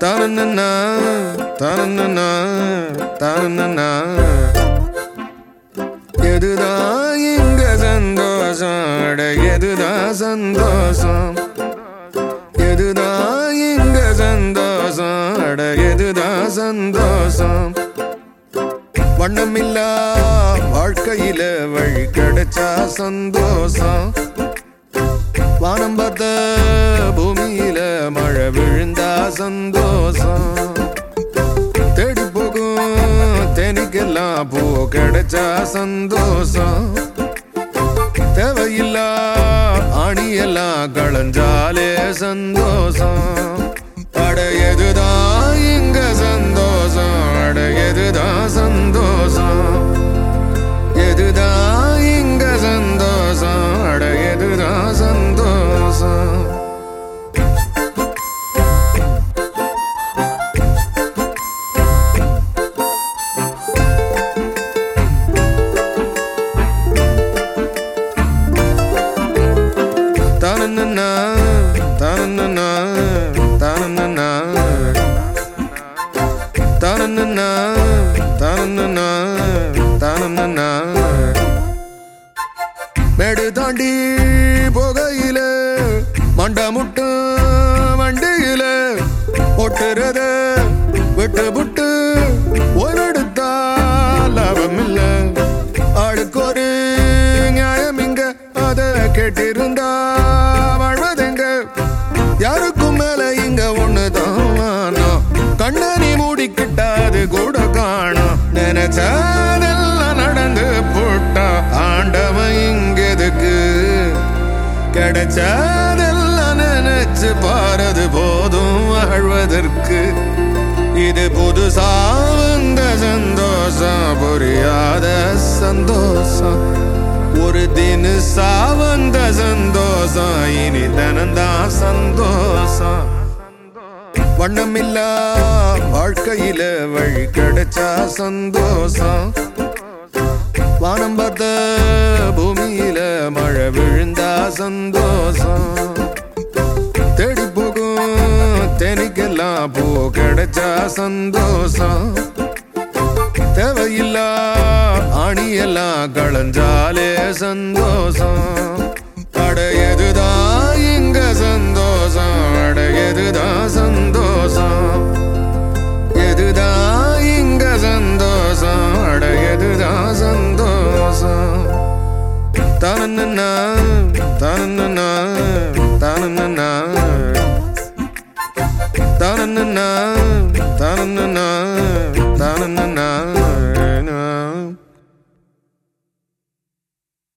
தனனனா தனனனா தனனனா எதுதான் இங்க சந்தோஷம் அட எதுதான் சந்தோஷம் எதுதான் இங்க சந்தோஷம் அட எதுதான் சந்தோஷம் வண்ணமில்லா வாழ்க்கையில வழி கிடைச்சா சந்தோஷம் வானம் பார்த்த பூமியில மழை விழுந்தா சந்தோஷம் தேடி போகும் தேனிக்கெல்லாம் பூ கிடைச்சா சந்தோஷம் தேவையில்லா ஆணியெல்லாம் களைஞ்சாலே சந்தோஷம் அட எதுதான் இங்க சந்தோஷம் அட எதுதான் சந்தோஷம் எதுதான் இங்க சந்தோஷம் அட எதுதான் சந்தோஷம் தனனனா தனனனா தனனனா தனனனா தனனனா தனனனா மேடு தாண்டி போகையில மண்ட முட்டு வண்டியில ஒட்டுறத விட்டு புட்டு ஒரு எடுத்தா லாபம் இல்ல ஆளுக்கு ஒரு நியாயம் இங்க அத கேட்டிருந்தா வாழ்வதெங்க யாருக்கும் மேல இங்க ஒண்ணுதான் வானம். கண்ணை நீ மூடிக்கிட்டாது கூட காணும் நினைச்சதெல்லாம் நடந்து போட்டா ஆண்டவன் இங்க எதுக்கு கிடைச்சதெல்லாம் நினைச்சு பாரது போதும் வாழ்வதற்கு இது புதுசா வந்த சந்தோஷம் புரியாத சந்தோஷம் ஒரு தினசா வந்த சந்தோஷம் இனி தனந்தான் சந்தோஷம் வண்ணமில்லா வாழ்க்கையில வழி கிடைச்சா சந்தோஷம் வானம் பார்த்த பூமியில மழை விழுந்தா சந்தோஷம் தேடி போகும் தேனிக்கெல்லாம் பூ கிடைச்சா சந்தோஷம் தேவையில்லா ஆணியெல்லாம் களைஞ்சாலே சந்தோஷம் அட எதுதான் இங்க சந்தோஷம் அட எதுதான் சந்தோஷம் எதுதான் இங்க சந்தோஷம் அட எதுதான் சந்தோஷம் தனனனா தனனனா தனனனா தனனனா தனனனா